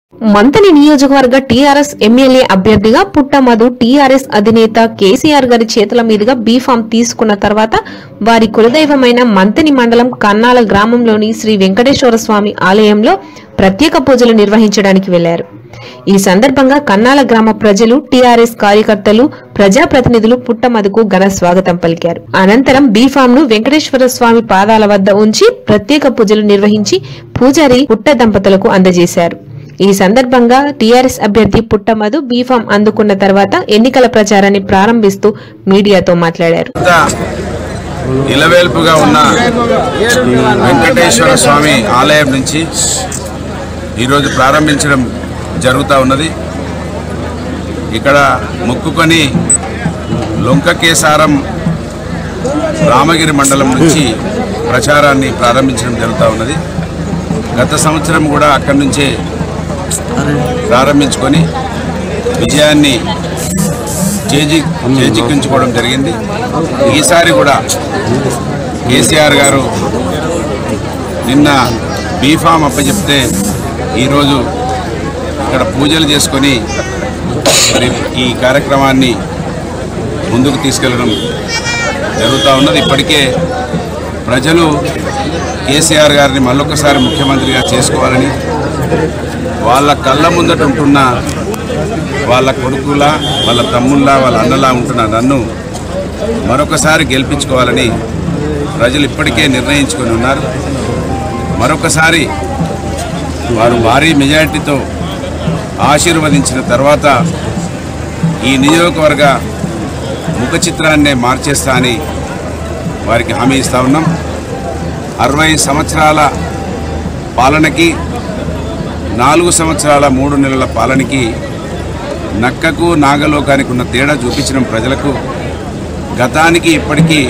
మంతని నియోజకవర్గ TRS MLA అభ్యర్థిగా పుట్టమధు TRS అధినేత కేసీఆర్ గారి చేతుల మీదుగా బీఫామ్ తీసుకున్న తర్వాత వారి కులదైవమైన మంతని మండలం కన్నాల గ్రామంలోని శ్రీ వెంకటేశ్వర స్వామి ఆలయంలో ప్రత్యేక పూజలు నిర్వహించడానికి వెళ్లారు ఈ సందర్భంగా కన్నాల గ్రామ ప్రజలు టీఆర్ఎస్ కార్యకర్తలు ప్రజాప్రతినిధులు పుట్టమధుకు ఘన స్వాగతం పలికారు అనంతరం బీఫామ్ ను వెంకటేశ్వర స్వామి పాదాల వద్ద ఉంచి ప్రత్యేక పూజలు నిర్వహించి పూజారి పుట్ట దంపతులకు అందజేశారు ఈ సందర్భంగా టీఆర్ఎస్ అభ్యర్థి పుట్టమధు బీఫామ్ అందుకున్న తర్వాత ఎన్నికల ప్రచారాన్ని ప్రారంభిస్తూ మీడియాతో మాట్లాడారు అంతా ఇలవేల్పుగా ఉన్న వెంకటేశ్వర స్వామి ఆలయం నుంచి ఈరోజు ప్రారంభించడం జరుగుతూ ఉన్నది ఇక్కడ మొక్కుకొని లొంకకేసారం రామగిరి మండలం నుంచి ప్రచారాన్ని ప్రారంభించడం జరుగుతూ ఉన్నది గత సంవత్సరం కూడా అక్కడి నుంచే ప్రారంభించుకొని విజయాన్ని చేజి చేజిక్కించుకోవడం జరిగింది ఈసారి కూడా కేసీఆర్ గారు నిన్న బీఫామ్ అప్పచెప్తే ఈరోజు ఇక్కడ పూజలు చేసుకొని మరి ఈ కార్యక్రమాన్ని ముందుకు తీసుకెళ్ళడం జరుగుతూ ఉన్నది ఇప్పటికే ప్రజలు కేసీఆర్ గారిని మళ్ళొకసారి ముఖ్యమంత్రిగా చేసుకోవాలని వాళ్ళ కళ్ళ ముందట ఉంటున్న వాళ్ళ కొడుకుల వాళ్ళ తమ్ముళ్ళ వాళ్ళ అన్నలా ఉంటున్న నన్ను మరొకసారి గెలిపించుకోవాలని ప్రజలు ఇప్పటికే నిర్ణయించుకొని ఉన్నారు మరొకసారి వారు భారీ మెజారిటీతో ఆశీర్వదించిన తర్వాత ఈ నియోజకవర్గ ముఖ చిత్రాన్నే మార్చేస్తా అని వారికి హామీ ఇస్తా ఉన్నాం అరవై సంవత్సరాల పాలనకి నాలుగు సంవత్సరాల మూడు నెలల పాలనకి నక్కకు నాగలోకానికి ఉన్న తేడా చూపించడం ప్రజలకు గతానికి ఇప్పటికీ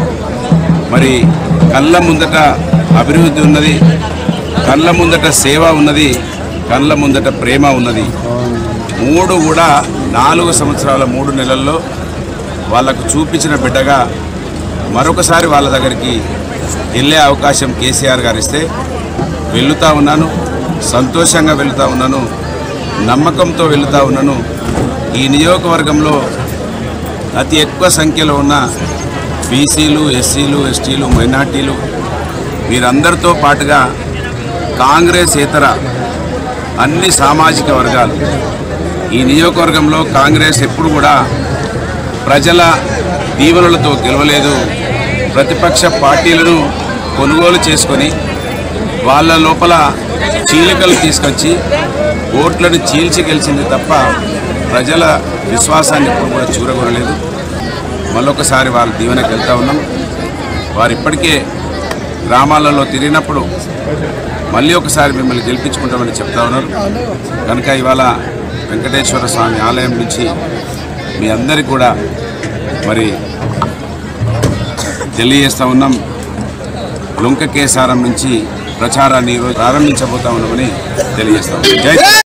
మరి కళ్ళ ముందట అభివృద్ధి ఉన్నది కళ్ళ ముందట సేవ ఉన్నది కళ్ళ ముందట ప్రేమ ఉన్నది మూడు కూడా నాలుగు సంవత్సరాల మూడు నెలల్లో వాళ్ళకు చూపించిన బిడ్డగా మరొకసారి వాళ్ళ దగ్గరికి వెళ్ళే అవకాశం కేసీఆర్ గారు ఇస్తే వెళ్తా ఉన్నాను సంతోషంగా వెళ్తా ఉన్నాను నమ్మకంతో వెళ్తా ఉన్నాను ఈ నియోజకవర్గంలో అతి ఎక్కువ సంఖ్యలో ఉన్న బీసీలు ఎస్సీలు ఎస్టీలు మైనార్టీలు వీరందరితో పాటుగా కాంగ్రెస్ ఇతర అన్ని సామాజిక వర్గాలు ఈ నియోజకవర్గంలో కాంగ్రెస్ ఎప్పుడు కూడా ప్రజల దీవెనలతో గెలవలేదు ప్రతిపక్ష పార్టీలను కొనుగోలు చేసుకొని వాళ్ళ లోపల చీలికలు తీసుకొచ్చి ఓట్లను చీల్చి గెలిచింది తప్ప ప్రజల విశ్వాసాన్ని ఎప్పుడు కూడా చూరగొనలేదు మళ్ళొకసారి వాళ్ళ దీవెనకు వెళ్తా ఉన్నాం వారు ఇప్పటికే గ్రామాలలో తిరిగినప్పుడు మళ్ళీ ఒకసారి మిమ్మల్ని గెలిపించుకుంటామని చెప్తా ఉన్నారు కనుక ఇవాళ వెంకటేశ్వర స్వామి ఆలయం నుంచి మీ అందరికి కూడా మరి తెలియజేస్తా ఉన్నాం లొంక కేసారం నుంచి ప్రచారాన్ని ఈరోజు ప్రారంభించబోతా ఉన్నామని తెలియజేస్తాం జై